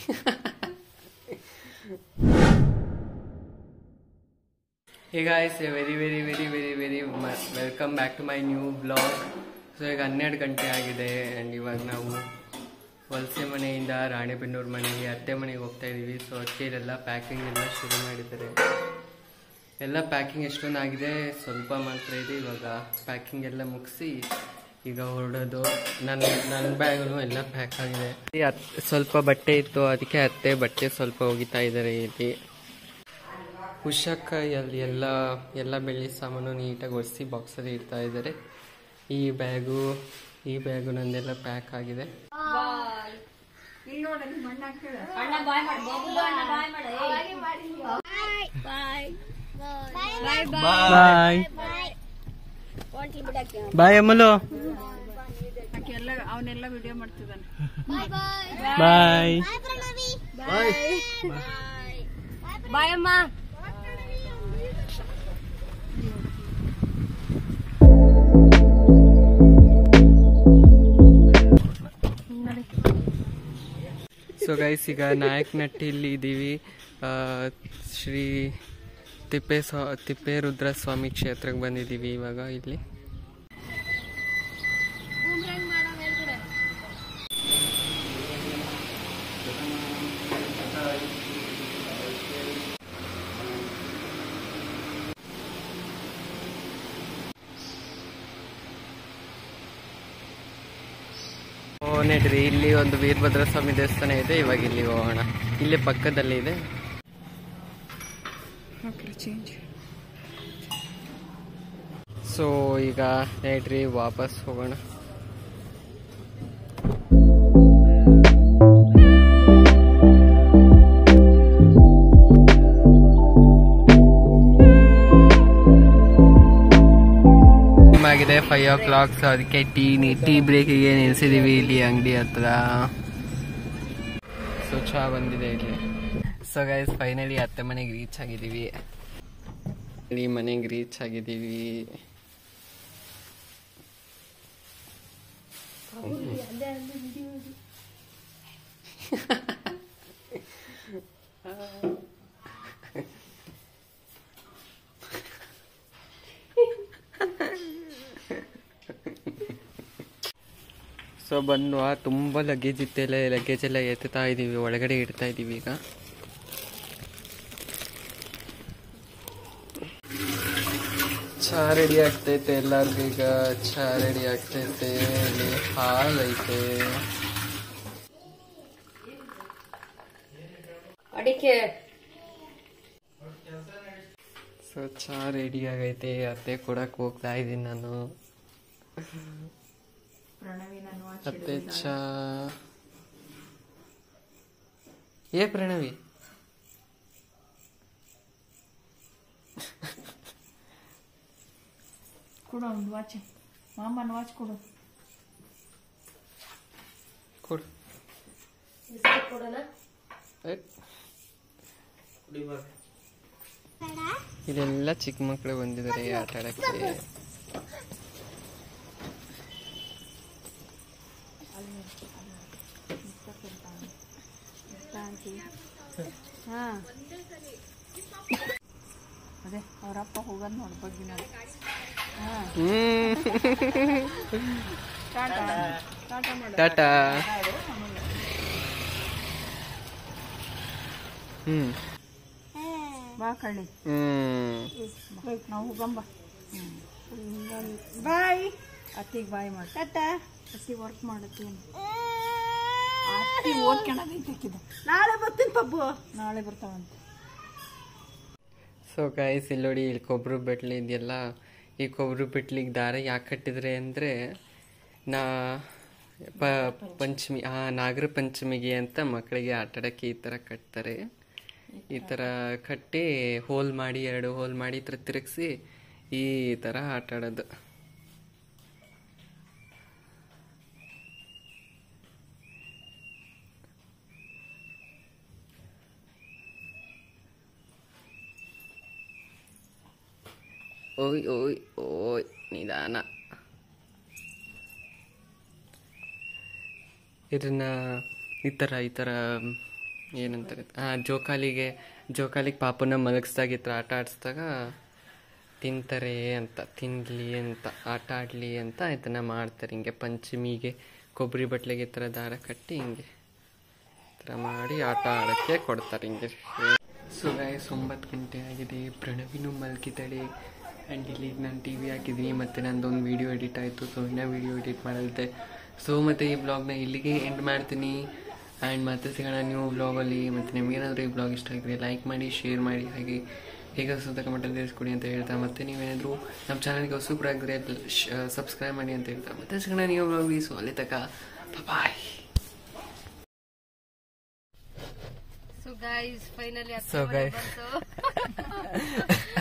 Hey guys, a very very very very very mu- welcome back to my new vlog. So ಈಗ ಹನ್ನೆರಡು ಗಂಟೆ ಆಗಿದೆ and ಇವಾಗ ನಾವು ವಲಸೆ ಮನೆಯಿಂದ ರಾಣೆಬೆನ್ನೂರು ಮನೆಗೆ ಅತ್ತೆ ಮನೆಗೆ ಹೋಗ್ತಾ ಇದ್ದೀವಿ ಸೊ ಅದಕ್ಕೆ ಇದೆಲ್ಲ ಪ್ಯಾಕಿಂಗ್ ಎಲ್ಲ ಶುರು ಮಾಡಿದ್ದಾರೆ ಎಲ್ಲ ಪ್ಯಾಕಿಂಗ್ ಎಷ್ಟೊಂದು ಆಗಿದೆ ಸ್ವಲ್ಪ ಮಾತ್ರ ಇದೆ ಇವಾಗ ಪ್ಯಾಕಿಂಗ್ ಎಲ್ಲ ಮುಗಿಸಿ ಈಗ ಹೊರಡೋದು ನನ್ನ ನನ್ನ ಬ್ಯಾಗು ಎಲ್ಲ ಪ್ಯಾಕ್ ಆಗಿದೆ ಈ ಹತ್- ಸ್ವಲ್ಪ ಬಟ್ಟೆ ಇತ್ತು ಅದಕ್ಕೆ ಅತ್ತೆ ಬಟ್ಟೆ ಸ್ವಲ್ಪ ಒಗಿತಾ ಇದ್ದಾರೆ ಇಲ್ಲಿ ಉಷಕ್ಕ ಅಲ್ಲಿ ಎಲ್ಲ ಎಲ್ಲ ಬೆಳ್ಳಿ ಸಾಮಾನು ನೀಟಾಗಿ ಒರೆಸಿ ಬಾಕ್ಸಲ್ಲಿ ಇಡ್ತಾ ಇದ್ದಾರೆ ಈ ಬ್ಯಾಗು ಈ ಬ್ಯಾಗು ನಂದೆಲ್ಲ ಪ್ಯಾಕ್ ಆಗಿದೆ ಅಣ್ಣ ಬಾಯ್ ಮಾಡು ಬಬ್ಲು ಅಣ್ಣ ಬಾಯ್ ಮಾಡು ಏಯ್. ಬಾಯ್ ಬಾಯ್ ಬಾಯ್ ಬಾಯ್ ಅಮ್ಮಲು ಅವನೆಲ್ಲ ವಿಡಿಯೋ ಮಾಡ್ತಿದ್ದಾನೆ ಬಾಯ್ ಬಾಯ್ ಅಮ್ಮ ಸೊ ಗೈಸ್ ಈಗ ನಾಯಕನಹಟ್ಟಿಯಲ್ಲಿ ಇದ್ದೀವಿ ಆ, ಶ್ರೀ ತಿಪ್ಪೆ ಸ್ವಾ ತಿಪ್ಪೇರುದ್ರ ಸ್ವಾಮಿ ಕ್ಷೇತ್ರಕ್ಕೆ ಬಂದಿದ್ದೀವಿ ಇವಾಗ ಇಲ್ಲಿ ಓ ನಡ್ರಿ ಇಲ್ಲಿ ಒಂದು ವೀರಭದ್ರ ಸ್ವಾಮಿ ದೇವಸ್ಥಾನ ಇದೆ ಇವಾಗ ಇಲ್ಲಿ ಹೋಗೋಣ ಇಲ್ಲೇ ಪಕ್ಕದಲ್ಲಿ ಇದೆ ಸೊ ಈಗ ನಡ್ರಿ ವಾಪಸ್ ಹೋಗೋಣ ಟೈಮ್ ಆಗಿದೆ ಫೈವ್ ಓ ಕ್ಲಾಕ್ ಸೊ ಅದಕ್ಕೆ ಟೀ ಟೀ ಬ್ರೇಕಿಗೆ ನಿಲ್ಸಿದೀವಿ ಇಲ್ಲಿ ಅಂಗಡಿ ಹತ್ರ ಸೊ ಚಹಾ ಬಂದಿದೆ ಇಲ್ಲಿ ಸೊ ಗೈಸ್ ಫೈನಲಿ ಅತ್ತೆ ಮನೆಗೆ ರೀಚ್ ಆಗಿದ್ದೀವಿ ಇಲ್ಲಿ ಮನೆಗೆ ರೀಚ್ ಆಗಿದ್ದೀವಿ ಸೊ ಬಂದು ತುಂಬ ಲಗೇಜ್ ಇತ್ತೆಲ್ಲ ಲಗೇಜ್ ಎಲ್ಲ ಎತ್ತುತ್ತಾ ಇದ್ದೀವಿ ಒಳಗಡೆ ಇಡ್ತಾ ಇದ್ದೀವಿ ಈಗ ಚಹಾ ರೆಡಿ ಆಗ್ತೈತೆ ಎಲ್ಲರಿಗೂ ಈಗ ಚಹಾ ರೆಡಿ ಆಗ್ತೈತೆ ಇಲ್ಲಿ ಹಾಲ್ ಐತೆ ಅಡಿಕೆ ಸೊ ಚಹಾ ರೆಡಿ ಆಗೈತೆ ಅತ್ತೆ ಕೊಡಕ್ ಹೋಗ್ತಾ ಇದ್ದೀನಿ ನಾನು ಅತ್ತೆ ಚಹಾ ಏ ಪ್ರಣವಿ ಕೊಡು ಒಂದು ವಾಚ್ ಮಾಮನ ವಾಚ್ ಕೊಡು ಕೊಡು ಏ. ಇಲ್ಲೆಲ್ಲ ಚಿಕ್ಕ ಮಕ್ಕಳು ಬಂದಿದ್ದಾರೆ ಆಟ ಆಡಕ್ಕೆ ಹಾ ಅದೇ ಅವರಪ್ಪ ಹೋಗೋದು ನೋಡಿ ಬಗ್ಗೆ ನೋಡಿ ಹಾ ಹ್ಮ್ ಟಾಟಾ ಟಾಟಾ ಮಾಡು ಟಾಟಾ ಹ್ಮ್ ಬಾ ಕಳ್ಳಿ ಹ್ಮ್ ನಾವು ಹೋಗಂಬ ಬಾಯ್ ಅತ್ತಿಗೆ ಬಾಯ್ ಮಾಡಿ ಟಾಟಾ ಅತ್ತಿ ವರ್ಕ್ ಮಾಡತ್ತೀನಿ ಅತ್ತಿ ಓದ್ಕೊಳದೈತೆ ಹಾಕಿದ ನಾಳೆ ಬರ್ತೀನಿ ಪಬ್ಬು ನಾಳೆ ಬರ್ತಾವಂತೆ ಸೊ ಗಾಯ್ಸ್ ಇಲ್ಲಿ ನೋಡಿ ಇಲ್ಲಿ ಕೊಬ್ಬರಿ ಬೆಟ್ಲು ಇದೆಯಲ್ಲ ಈ ಕೊಬ್ಬರಿ ಬೆಟ್ಲಿಗೆ ದಾರ ಯಾಕೆ ಕಟ್ಟಿದ್ರೆ ಅಂದರೆ ನಾ ಪ ಪಂಚಮಿ ಆ ನಾಗರ ಪಂಚಮಿಗೆ ಅಂತ ಮಕ್ಕಳಿಗೆ ಆಟ ಆಡೋಕ್ಕೆ ಈ ಥರ ಕಟ್ತಾರೆ ಈ ಥರ ಕಟ್ಟಿ ಹೋಲ್ ಮಾಡಿ ಎರಡು ಹೋಲ್ ಮಾಡಿ ಈ ಥರ ತಿರುಗಿಸಿ ಈ ಥರ ಆಟ ಆಡೋದು ಓಯ್ ಓಯ್ ಓಯ್ ನಿಧಾನ ಇದನ್ನ ಈ ಥರ ಈ ಥರ ಏನಂತಾರೆ ಹಾಂ ಜೋಕಾಲಿಗೆ ಜೋಕಾಲಿಗೆ ಪಾಪನ ಮಲಗಿಸ್ದಾಗ ಈ ಥರ ಆಟ ಆಡಿಸಿದಾಗ ತಿಂತಾರೆ ಅಂತ ತಿನ್ನಲಿ ಅಂತ ಆಟ ಆಡಲಿ ಅಂತ ಇದನ್ನು ಮಾಡ್ತಾರೆ ಹಿಂಗೆ ಪಂಚಮಿಗೆ ಕೊಬ್ಬರಿ ಬಟ್ಲಿಗೆ ಈ ಥರ ದಾರ ಕಟ್ಟಿ ಹಿಂಗೆ ಈ ಥರ ಮಾಡಿ ಆಟ ಆಡೋಕ್ಕೆ ಕೊಡ್ತಾರೆ ಹಿಂಗೆ ಸೊ ಗೈಸ್ ಒಂಬತ್ತು ಗಂಟೆ ಆಗಿದೆ ಪ್ರಣವಿನೂ ಮಲಗಿದ್ದಾಳೆ ಆ್ಯಂಡ್ ಇಲ್ಲಿ ನಾನು ಟಿ ವಿ ಹಾಕಿದ್ದೀನಿ ಮತ್ತು ನಂದೊಂದು ವೀಡಿಯೋ ಎಡಿಟ್ ಆಯಿತು ಸೊ ಇನ್ನೂ ವೀಡಿಯೋ ಎಡಿಟ್ ಮಾಡಲ್ತೆ ಸೊ ಮತ್ತು ಈ ಬ್ಲಾಗ್ನ ಇಲ್ಲಿಗೆ ಎಂಡ್ ಮಾಡ್ತೀನಿ ಆ್ಯಂಡ್ ಮತ್ತೆ ಸಿಗೋಣ ನೀವು ಬ್ಲಾಗಲ್ಲಿ ಮತ್ತು ನಿಮಗೇನಾದರೂ ಈ ಬ್ಲಾಗ್ ಇಷ್ಟ ಆಗಿದ್ರೆ ಲೈಕ್ ಮಾಡಿ ಶೇರ್ ಮಾಡಿ ಹಾಗೆ ಹೇಗೆ ಸುತ್ತ ಕಮೆಂಟಲ್ಲಿ ತಿಳಿಸ್ಕೊಡಿ ಅಂತ ಹೇಳ್ತಾ ಮತ್ತೆ ನೀವೇನಾದರೂ ನಮ್ಮ ಚಾನಲ್ಗೆ ಹೊಸಬ್ರಾಗಿದ್ರೆ ಸಬ್ಸ್ಕ್ರೈಬ್ ಮಾಡಿ ಅಂತ ಹೇಳ್ತಾ ಮತ್ತೆ ಸಿಗೋಣ ನೀವು ಬ್ಲಾಗ್ ಸೊ ಅಲ್ಲಿ ತಕ ಬಾಯ್ so guys finally So guys. ಬಂತು